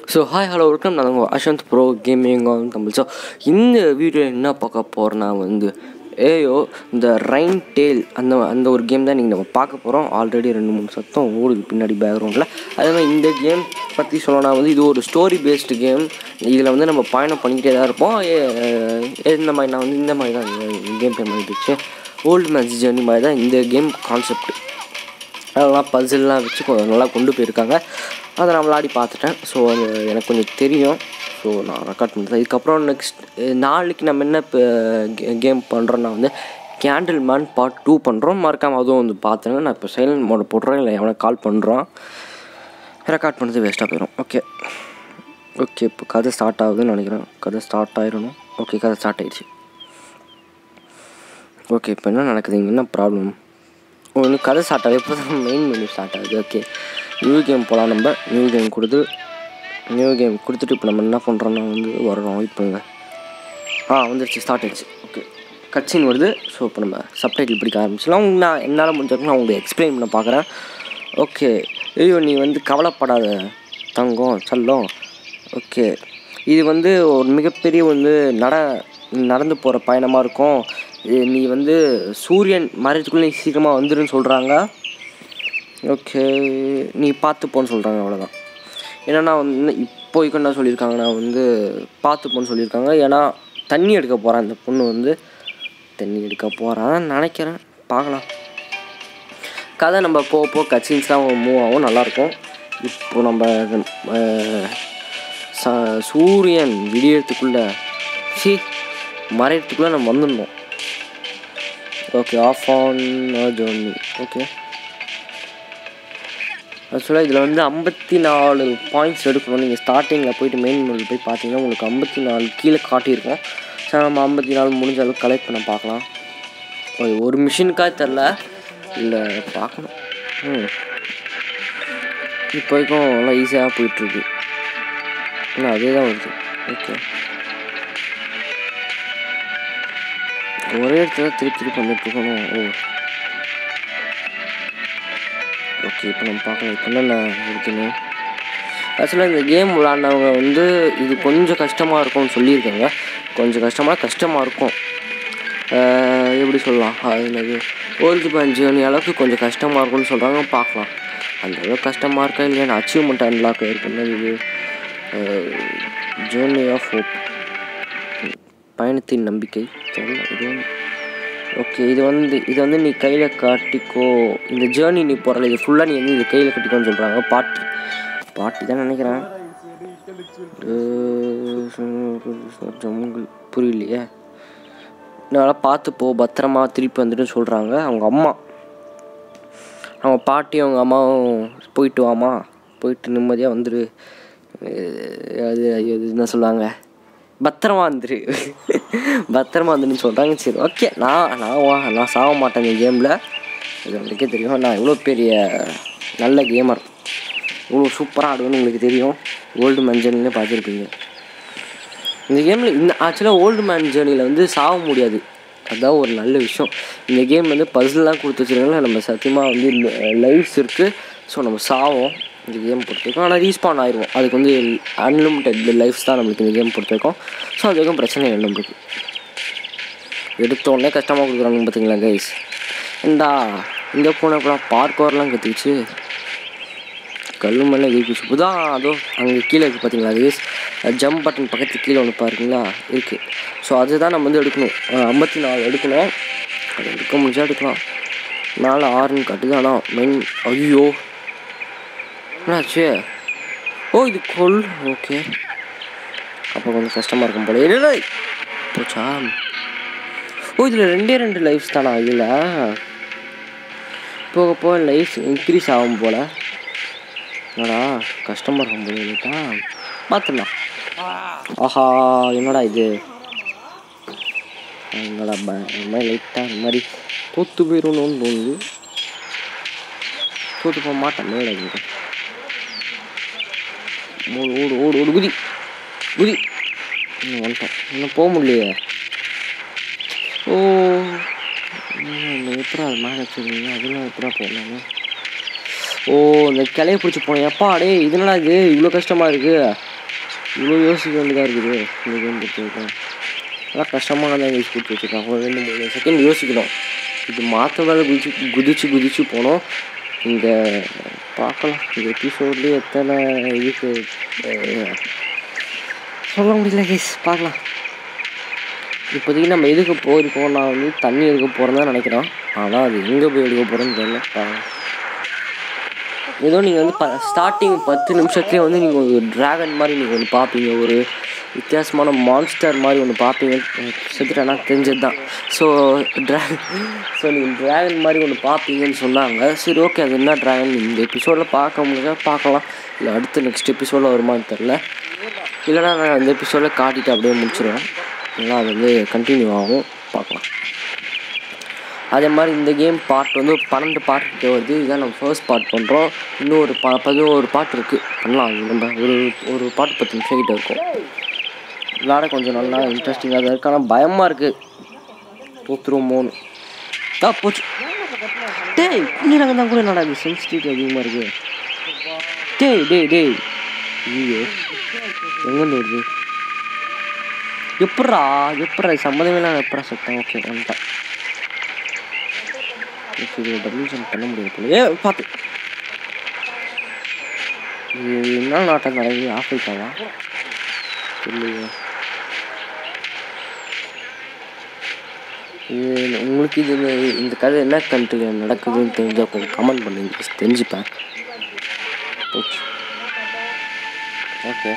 so hi hello welcome நான் உங்கள் Ashanth bro gaming on Tamil so இந்த வீடியோ என்ன பார்க்க போகிறேன்னா வந்து ஏயோ இந்த ரைன் டேல் அந்த அந்த ஒரு கேம் தான் நீங்கள் நம்ம பார்க்க போகிறோம் ஆல்ரெடி ரெண்டு மூணு சத்தம் ஓடுது பின்னாடி பேக்ரவுண்டில் அதே மாதிரி இந்த கேம் பற்றி சொல்லணும்னா வந்து இது ஒரு ஸ்டோரி பேஸ்டு கேம் இதில் வந்து நம்ம பயணம் பண்ணிக்கிட்டே தான் இருப்போம் ஏ- இந்த மாதிரி நான் வந்து இந்த மாதிரி தான் கேம் ப்ளே பண்ணிட்டு வச்சேன் ஓல்டு மேட்ச் ஜேர்னி மாதிரி தான் இந்த கேம் கான்செப்ட் அதெல்லாம் பசில்லாம் வச்சு கொஞ்சம் நல்லா கொண்டு போயிருக்காங்க அதை நான் விளாடி பார்த்துட்டேன் ஸோ அது எனக்கு கொஞ்சம் தெரியும் ஸோ நான் ரெக்கார்ட் பண்ணுறேன் இதுக்கப்புறம் நெக்ஸ்ட் நாளைக்கு நம்ம என்ன இப்போ கேம் பண்ணுறோன்னா வந்து கேண்டில் மேன் பார்ட் டூ பண்ணுறோம் மறக்காமல் அதுவும் வந்து பார்த்துருங்க நான் இப்போ சைலண்ட் மோட போடுறேன் இல்லை எவனை கால் பண்ணுறான் ரெக்கார்ட் பண்ணது வேஸ்ட்டாக போயிடும் ஓகே ஓகே இப்போ கதை ஸ்டார்ட் ஆகுதுன்னு நினைக்கிறேன் கதை ஸ்டார்ட் ஆயிடணும் ஓகே கதை ஸ்டார்ட் ஆயிடுச்சு ஓகே இப்போ என்ன நடக்குது இங்கே என்ன ப்ராப்ளம் ஒன்று கதை ஸ்டார்ட் ஆகுது இப்போ தான் மெயின் மெனு ஸ்டார்ட் ஆகுது ஓகே நியூ கேம் போகலாம் நம்ம நியூ கேம் கொடுத்து நியூ கேம் கொடுத்துட்டு இப்போ நம்ம என்ன பண்ணுறோன்னா வந்து வரோம் வெயிட் பண்ணுங்க ஆ வந்துருச்சு ஸ்டார்ட் ஆயிடுச்சு ஓகே கட்சின் வருது ஸோ இப்போ நம்ம சப்டைட்டில் பிடிக்க ஆரம்பிச்சிடலாம் உங்களுக்கு நான் என்னால் முடிஞ்ச வரைக்கும் நான் உங்களுக்கு எக்ஸ்பிளைன் பண்ண பார்க்குறேன் ஓகே ஐயோ நீ வந்து கவலைப்படாத தங்கம் செல்லம் ஓகே இது வந்து ஒரு மிகப்பெரிய வந்து நட நடந்து போகிற பயணமாக இருக்கும் இது நீ வந்து சூரியன் மறைறதுக்குள்ளே நீ சீக்கிரமாக வந்துருன்னு சொல்கிறாங்க ஓகே நீ பார்த்து போன்னு சொல்கிறாங்க அவ்வளோதான் ஏன்னா வந்து இப்போதைக்கு என்ன சொல்லியிருக்காங்கன்னா வந்து பார்த்து போன்னு சொல்லியிருக்காங்க ஏன்னா தண்ணி எடுக்க போகிறான் இந்த பொண்ணு வந்து தண்ணி எடுக்க போகிறான் நினைக்கிறேன் பார்க்கலாம் கதை நம்ம போக போக கட்சின்ஸ்லாம் மூவ் ஆகும் நல்லாயிருக்கும் இப்போ நம்ம அஹ், ச- சூரியன் விடியறதுக்குள்ளே சி மறையறதுக்குள்ளே நம்ம வந்துடணும் okay off on journey okay ஆக்சுவலாக இதில் வந்து ஐம்பத்தி நாலு பாயிண்ட்ஸ் எடுக்கணும் நீங்கள் ஸ்டார்டிங்கில் போயிட்டு மெயின் மோடில் போய் பார்த்தீங்கன்னா உங்களுக்கு ஐம்பத்தி நாலு கீழே காட்டியிருக்கோம் ஸோ நம்ம ஐம்பத்தி நாலு முடிஞ்ச அளவுக்கு கலெக்ட் பண்ண பார்க்கலாம் ஓ, ஒரு மிஷினுக்காக தெரில இல்லை பார்க்கணும் ம் இப்போ வரைக்கும் நல்லா ஈஸியாக போயிட்டுருக்கு இன்னும் அதே தான் வருது ஓகே ஒரே இடத்துல திருப்பி திருப்பி வந்துட்டு இருக்கணும் ஓ ஓகே இப்போ நம்ம பார்க்கலாம் இப்போ என்னென்ன இருக்குன்னு ஆக்சுவலாக இந்த கேம் விளாண்டவங்க வந்து இது கொஞ்சம் கஷ்டமாக இருக்கும்னு சொல்லியிருக்காங்க கொஞ்சம் கஷ்டமாக கஷ்டமாக இருக்கும் ஆஹ் எப்படி சொல்லலாம் அது என்னது ஓல்டு பேன் ஜேர்னி அளவுக்கு கொஞ்சம் கஷ்டமாக இருக்கும்னு சொல்கிறாங்க பார்க்கலாம் அந்த அளவுக்கு கஷ்டமாக இருக்கா இல்லையா அச்சீவ்மெண்ட் அன்லாக் ஆயிருக்குன்னா இது ஜேர்னி ஆஃப் ஹோப் பயணத்தின் நம்பிக்கை தெரியல இது வந்து ஓகே இது வந்து இது வந்து நீ கையில் காட்டிக்கோ இந்த ஜேர்னி நீ போகிறல இது ஃபுல்லாக நீ வந்து இது கையில் கட்டிக்கோன்னு சொல்கிறாங்க பாட்டி பாட்டி தான் நினைக்கிறேன் ஜம்முங்கள் புரியலையே நல்லா பார்த்து போ பத்திரமா திருப்பி வந்துட்டு சொல்கிறாங்க அவங்க அம்மா அவங்க பாட்டி அவங்க அம்மாவும் போயிட்டு வாமா போயிட்டு நிம்மதியாக வந்துடு அஹ் அது ஐயோ, இது என்ன சொல்லுவாங்க பத்திரமா வந்துரு பத்திரமா வந்துன்னு சொல்கிறாங்க சரி ஓகே நான் நான் வா நான் சாக மாட்டேன் இந்த கேமில் இது உங்களுக்கே தெரியும் நான் எவ்வளோ பெரிய நல்ல கேமர் இவ்வளோ சூப்பராக ஆடுவேன்னு உங்களுக்கு தெரியும் ஓல்டு மஞ்சள்னு பார்த்துருப்பீங்க இந்த கேமில் இந்த ஆக்சுவலாக ஓல்டு மேன் ஜேர்னியில் வந்து சாக முடியாது அதுதான் ஒரு நல்ல விஷயம் இந்த கேம் வந்து பஸ்லாம் கொடுத்து வச்சுருக்காங்க நம்ம சத்தியமாக வந்து லைஃப்ஸ் இருக்குது ஸோ நம்ம சாவோம் இந்த கேம் பொறுத்த வரைக்கும் ஆனால் ரீஸ்பான் ஆயிடுவோம் அதுக்கு வந்து அன்லிமிட்டெட் லைஃப்ஸ் தான் நம்மளுக்கு இந்த கேம் பொறுத்த வரைக்கும் ஸோ அது வரைக்கும் பிரச்சனை இல்லை நம்மளுக்கு எடுத்த உடனே கஷ்டமாக கொடுக்குறாங்க பார்த்தீங்களா கைஸ் இந்தா இங்கே போனப்பலாம் பார்க்கோர்லாம் கற்றுக்குச்சு கல்லு மண்ணை எதிர்ப்பு சுப்பு தான் அதோ அங்கே கீழே இருக்குது பார்த்தீங்களா அது ஜம்ப் பட்டன் பக்கத்து கீழே ஒன்று பாருங்களா இருக்குது ஸோ அதுதான் நம்ம வந்து எடுக்கணும் ஐம்பத்தி நாலு எடுக்கணும் அது எடுக்க முடிஞ்சா எடுக்கலாம் மேலே ஆறுன்னு காட்டுது ஆனால் மெயின் ஐயோ என்னாச்சு ஓ இது கொல் ஓகே அப்போ கொஞ்சம் கஷ்டமாக இருக்கும் போல இல்லை போச்சா ஓ இதில் ரெண்டே ரெண்டு லைஃப்ஸ் தானா இதில் போக போக லைஃப் இன்க்ரீஸ் ஆகும் போல் என்னடா கஷ்டமாக இருக்கும் போது இல்லைட்டா பார்த்துடலாம் ஆஹா என்னடா இது என்னடா ப இந்த மாதிரி லைட்டாக இந்த மாதிரி தோற்று போயிடணும்னு தோணுது தோற்று போக மாட்டேன் மேலே இருக்கு ஓடு ஓடு ஓடு ஓடு குதி குதி இன்னும் வந்துட்டோம் இன்னும் போக முடியலையே ஓ எப்படா மேலே வச்சுருந்தீங்க அதெல்லாம் எப்படா போகலாமா ஓ இந்த கிளைய பிடிச்சி போனேன் எப்பா டேய் இதனடா இது இவ்வளோ கஷ்டமாக இருக்குது இவ்வளோ யோசிக்க வேண்டியதாக இருக்குது இந்த கேம் பொறுத்த வரைக்கும் அதான் கஷ்டமாக தான் யூஸ் கொடுத்து வச்சுருக்காங்க ஒரு ரெண்டு மூணு செகண்ட் யோசிக்கணும் இது மாற்ற மேலே குதிச்சு குதிச்சு குதிச்சு போனோம் இங்கே பார்க்கலாம் இந்த எபிசோட்லேயே எத்தனை இதுக்கு அஹ், சொல்ல முடியல கேஸ் பார்க்கலாம் இப்போதைக்கு நம்ம எதுக்கு போயிருக்கோம் நான் வந்து தண்ணி எடுக்க போகிறேன்னு தான் நினைக்கிறேன் ஆனால் அது எங்கே போய் எடுக்க போகிறேன்னு தெரியல பார்க்கலாம் ஏதோ நீங்கள் வந்து ப ஸ்டார்டிங் பத்து நிமிஷத்துலேயே வந்து நீங்கள் ஒரு ட்ராகன் மாதிரி நீங்கள் ஒன்று பார்ப்பீங்க ஒரு வித்தியாசமான மான்ஸ்டர் மாதிரி ஒன்று பார்ப்பீங்க செத்துட்டேன்னா தெரிஞ்சது தான் ஸோ ட்ரா ஸோ நீங்கள் ட்ராகன் மாதிரி ஒன்று பார்ப்பீங்கன்னு சொன்னாங்க சரி ஓகே அது என்ன ட்ராகன் இந்த எபிசோடில் பார்க்க முடிஞ்சா பார்க்கலாம் இல்லை அடுத்து நெக்ஸ்ட் எபிசோடில் வருமான்னு தெரில இல்லைனா நான் அந்த எபிசோடில் காட்டிட்டு அப்படியே முடிச்சிடுவேன் இல்லைனா அது வந்து கண்டினியூ ஆகும் பார்க்கலாம் அதே மாதிரி இந்த கேம் பார்ட் வந்து பன்னெண்டு பார்ட் கிட்ட வருது இதான் நம்ம ஃபர்ஸ்ட் பார்ட் பண்ணுறோம் இன்னும் ஒரு ப பதினோரு பாட்டு இருக்குது பண்ணலாம் அது நம்ம ஒரு ஒரு பாட்டு பத்து நிமிஷம் கிட்ட இருக்கும் விளாட கொஞ்சம் நல்லா இன்ட்ரெஸ்டிங்காக தான் இருக்குது ஆனால் பயமாக இருக்குது தோத்துருவோமோன்னு தான் போச்சு டேய் குஞ்சினாங்க தான் கூட என்னடா இது சென்சிட்டிவிட்டி அதிகமாக இருக்குது டேய் டேய் டேய் ஐயோ எங்கேருந்து வருது எப்பட்றா எப்பட்றா சம்மந்தமே இல்லாம எப்பட்றா சத்தம் ஓகே வந்துட்டேன் ஓகே இது டபுள் ஜம்ப் பண்ண முடியாது போல ஏ பார்த்து இது என்ன நாட்டம் நடக்குது ஆஃப்ரிக்காவா தெரியலையே இது உங்களுக்கு இது இந்த கதை என்ன கண்ட்ரியில் நடக்குதுன்னு தெரிஞ்சால் கொஞ்சம் கமெண்ட் பண்ணுங்க தெரிஞ்சுப்பேன் போச்சு ஓகே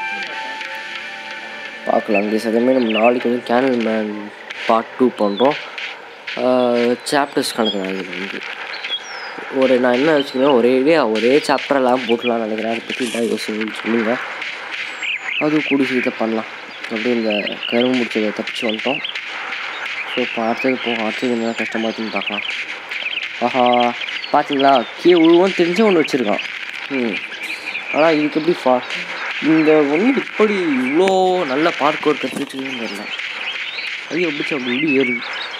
பார்க்கலாம் கேஸ் அதேமாதிரி நம்ம நாளைக்கு வந்து கேனல் மேன் பார்ட் டூ பண்ணுறோம் சாப்டர்ஸ் கணக்கு நான் இதில் வந்து ஒரு நான் என்ன வச்சுக்கிறேன் ஒரே idea, ஒரே சாப்டர் எல்லாம் போட்டுலாம்னு நினைக்கிறேன் அதை பற்றி தான் யோசிச்சு சொல்லுங்கள் அது கூடி சீக்கிரம் பண்ணலாம் அப்படியே இந்த கரும்பு முடிச்சதை தப்பிச்சு வந்துட்டோம் ஸோ இப்போ அடுத்தது போகும் அடுத்தது என்ன கஷ்டமாக இருக்குன்னு பார்க்கலாம் ஆஹா பார்த்தீங்களா கீழே உழுவும் தெரிஞ்ச ஒன்று வச்சுருக்கான் ம் ஆனால் இதுக்கு எப்படி ஃபா இந்த ஒன்று இப்படி இவ்வளோ நல்ல பார்க் ஒர்க் கற்றுச்சுன்னு தெரியல அது எப்படி அப்படி இப்படி ஏறுது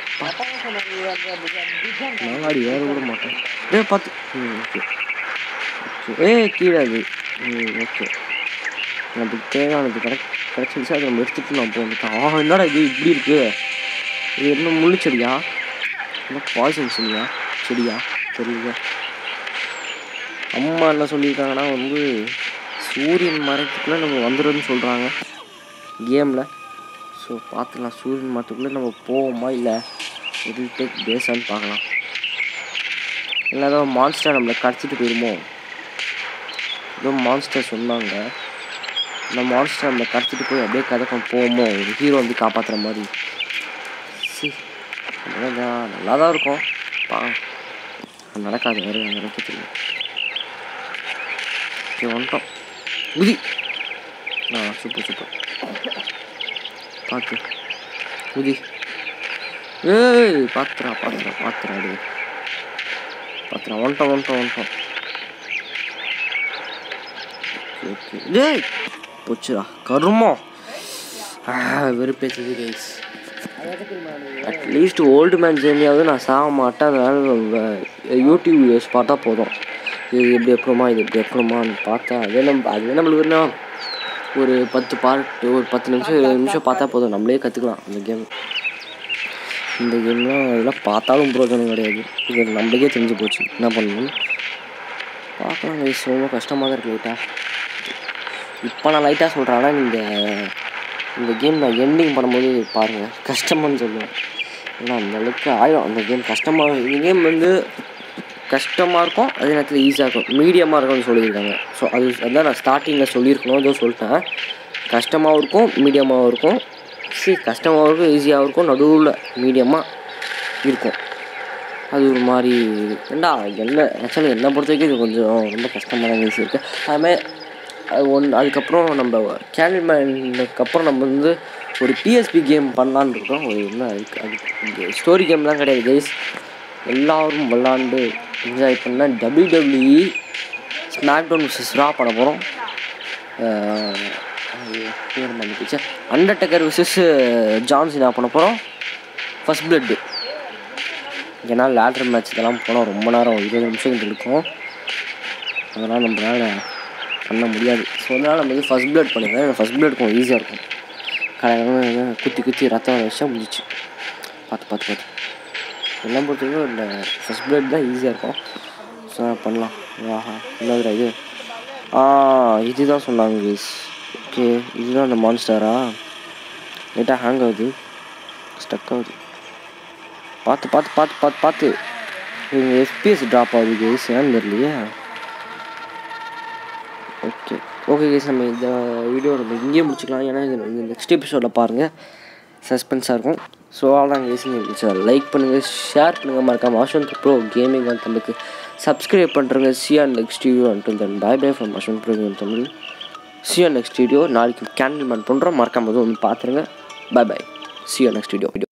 நாளாடி ஏற விட மாட்டேன் டே பார்த்து ம் ஓகே ஓகே ஏ கீழே அது ம் ஓகே நமக்கு தேவையானது கிடை கிடச்சிருச்சு அதை நம்ம எடுத்துகிட்டு நான் போந்துட்டோம் ஆ என்னடா இது இப்படி இருக்கு இது என்ன முள்ளு செடியா என்ன பாய்சன் செடியா செடியா தெரியல அம்மா என்ன சொல்லியிருக்காங்கன்னா வந்து சூரியன் மறைத்துக்குள்ளே நம்ம வந்துடும்னு சொல்கிறாங்க கேமில் ஸோ பார்த்துக்கலாம் சூரியன் மரத்துக்குள்ளே நம்ம போவோமா இல்லை இது டேக் பேஸான்னு பார்க்கலாம் இல்லை ஏதோ மான்ஸ்டர் நம்மளை கடத்திட்டு போயிருமோ ஏதோ மான்ஸ்டர் சொன்னாங்க இந்த மான்ஸ்டர் நம்மளை கடத்திட்டு போய் அப்படியே கதக்கம் போவோமோ ஒரு ஹீரோ வந்து காப்பாற்றுற மாதிரி சி நல்லா நல்லா தான் இருக்கும் பா அது நடக்காது வேறு நடக்க தெரியும் ஓகே வந்துட்டோம் குதி ஆ சூப்பர் சூப்பர் பார்த்து குதி ஏய் பாத்துறா பாத்துறா பாத்துறா அடி பாத்துறா வந்துட்டோம் வந்துட்டோம் வந்துட்டோம் ஓகே டேய் போச்சுடா கருமம் வெறுப்பேற்றுது கைஸ் அட்லீஸ்ட் ஓல்டு மேன் ஜேர்னியாவது நான் சாக மாட்டேன் அதனால யூடியூப் வீடியோஸ் பார்த்தா போதும் இது எப்படி வைக்கணுமா இது எப்படி வைக்கணுமான்னு பார்த்தா அதே நம்ம அதுவே நம்மளுக்கு என்ன ஒரு பத்து பார்ட் ஒரு பத்து நிமிஷம் இருபது நிமிஷம் பார்த்தா போதும் நம்மளே கற்றுக்கலாம் அந்த கேம் இந்த கேம்லாம் இதெல்லாம் பார்த்தாலும் பிரோஜனம் கிடையாது இது நம்மளுக்கே தெரிஞ்சு போச்சு என்ன பண்ணணும் பார்க்கலாம் கைஸ் ரொம்ப கஷ்டமாக தான் இருக்கு லைட்டாக இப்போ நான் லைட்டாக சொல்கிறேன் ஆனால் நீங்கள் இந்த கேம் நான் எண்டிங் பண்ணும்போது பாருங்கள் கஷ்டமான்னு சொல்லுவேன் ஏன்னா அந்த அளவுக்கு ஆயிடும் அந்த கேம் கஷ்டமாக இந்த கேம் வந்து கஷ்டமாக இருக்கும் அதே நேரத்தில் ஈஸியாக இருக்கும் மீடியமாக இருக்கும்னு சொல்லியிருக்காங்க ஸோ அது அதான் நான் ஸ்டார்டிங்கில் சொல்லியிருக்கணும் ஏதோ சொல்லிட்டேன் கஷ்டமாகவும் இருக்கும் மீடியமாகவும் இருக்கும் சரி கஷ்டமாகவும் இருக்கும் ஈஸியாகவும் இருக்கும் நடுவில் மீடியமாக இருக்கும் அது ஒரு மாதிரி ஏண்டா என்ன ஆக்சுவலி என்னை பொறுத்த வரைக்கும் இது கொஞ்சம் ரொம்ப கஷ்டமான ஈஸி இருக்குது அதுமாதிரி அது ஒன் அதுக்கப்புறம் நம்ம கேண்டில்மேனுக்கு அப்புறம் நம்ம வந்து ஒரு பிஎஸ்பி கேம் பண்ணலான்னு இருக்கோம் ஒரு என்ன அதுக்கு அது ஸ்டோரி கேம்லாம் கிடையாது கைஸ் எல்லாரும் விளாண்டு என்ஜாய் பண்ண W WE smackdown versus raw பண்ண போகிறோம் பேர் மன்னிப்பிச்சு அண்டர்டேக்கர் விசஸ் ஜான்சினா பண்ண போகிறோம் ஃபஸ்ட் பிளட்டு ஏன்னா லேட்ரு மேட்ச் இதெல்லாம் போனால் ரொம்ப நேரம் இருபது நிமிஷம் இருக்கும் அதனால் நம்மளால் பண்ண முடியாது ஸோ அதனால் நம்ம வந்து ஃபஸ்ட் பிளட் பண்ணிடுறேன் ஃபஸ்ட் பிளட் கொஞ்சம் ஈஸியாக இருக்கும் கடையில் குத்தி குத்தி ரத்தம் வர வச்சா முடிச்சு பார்த்து பார்த்து பார்த்து எல்லாம் பொறுத்தவரைக்கும் இந்த ஃபஸ்ட் பிளட் தான் ஈஸியாக இருக்கும் ஸோ பண்ணலாம் ஆஹா என்னதுடா இது ஆ இதுதான் சொன்னாங்க கைஸ் ஓகே இதுதான் அந்த மான்ஸ்டரா லைட்டாக ஹேங் ஆகுது ஸ்டக் ஆகுது பார்த்து பார்த்து பார்த்து பார்த்து பார்த்து இவங்க எஃபிஎஸ் ட்ராப் ஆகுது கைஸ் ஏன்னு தெரியலையே ஓகே ஓகே கைஸ் நம்ம இந்த வீடியோ நம்ம இங்கேயே முடிச்சுக்கலாம் ஏன்னா இது வந்து நெக்ஸ்ட் எபிசோடில் பாருங்கள் சஸ்பென்ஸாக இருக்கும் ஸோ அவ்வளோதான் கைஸ் நீங்கள் லைக் பண்ணுங்கள் ஷேர் பண்ணுங்கள் மறக்காம வாஷன் ப்ரோ கேமிங் வந்து தமிழுக்கு சப்ஸ்கிரைப் பண்ணுறங்க see ya next video until then bye bye from Vashan bro game Tamil see ya next video நாளைக்கு கேண்டில் மேன் பண்ணுறோம் மறக்காம வந்து பார்த்துருங்க bye bye see ya next video video